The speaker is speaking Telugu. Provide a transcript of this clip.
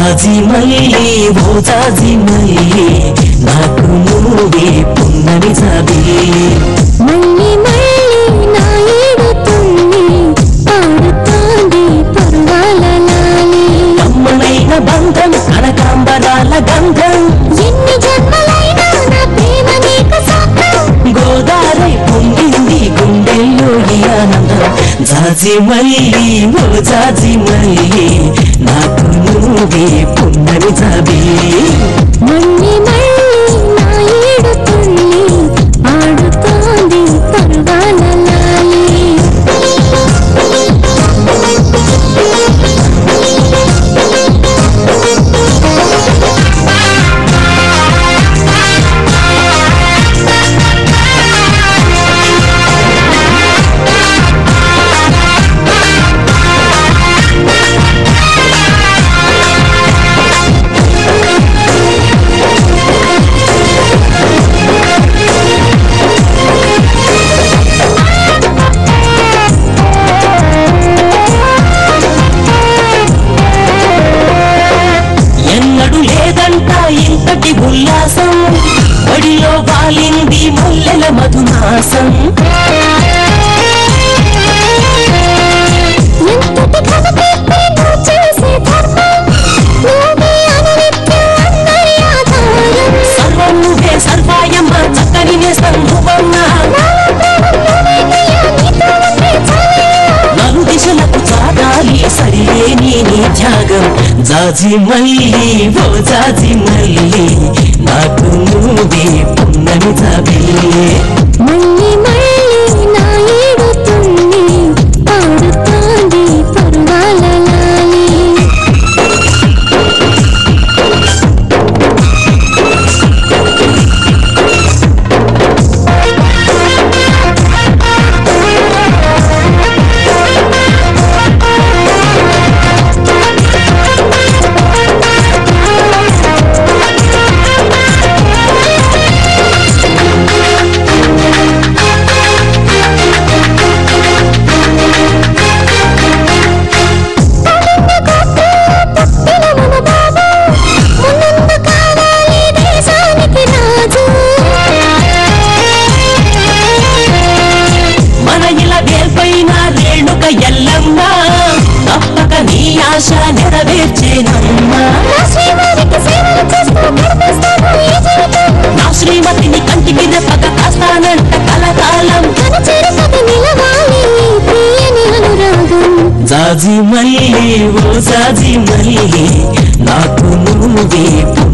జాజి మల్లి ఓ జాజి మల్లి నాకు నువ్వే పున్నమి జాబిల్లి మళ్ళీ మళ్ళీ నా ఏడుతుంది పాడుతోంది పరువాల లాలి కమ్మనైన బంధం కనకాంబరాల గంధం ఎన్ని జన్మలైనా నా ప్రేమ నీకు సొంతం గోదావరి పొంగింది గుండెల్లో ఈ ఆనందం జాజి మల్లి ఓ జాజి మల్లి నాకు నువ్వే పున్నమి జాబిల్లి మళ్ళీ మళ్ళీ నా ఏడుతుంది పాడుతోంది పరువాల లాలి ఎన్నడు లేదంట ఇంతటి ఉల్లాసం ఒడిలో వాలింది ముల్లెల మధుమాసం ఎంతటి ఘనకీర్తి నువ్వు చేసే ధర్మం నువ్వే అనునిత్యం అందరి ఆధారం సర్వం నువ్వే సర్వాయమ్మ చక్కని నేస్తం నువ్వమ్మ నలు దిశలకు చాటాలి సరిలేని నీ త్యాగం జాజి మల్లి ఓ జాజి మల్లి నాకు నువ్వే పున్నమి జాబిల్లి మళ్ళీ మళ్ళీ నా ఏడుతుంది పాడుతోంది పరువాల లాలి పిలవన బాబు మున్నందు కావాలి దేశానికి రాజు మన ఇలా వేల్పైన రేణుక ఎల్లమ్మ తప్పక నీ ఆశ నెరవేర్చేనమ్మా నా శ్రీవారికి సేవలు చేస్తూ గడిపేస్తాను ఈ జీవితం నా శ్రీమతిని కంటికి రెప్పక కాస్తానంట కలకాలం తన చెరుపది నిలవాలి ఈ తీయని అనురాగం జాజి మల్లి ఓ జాజి మల్లి నాకు నువ్వే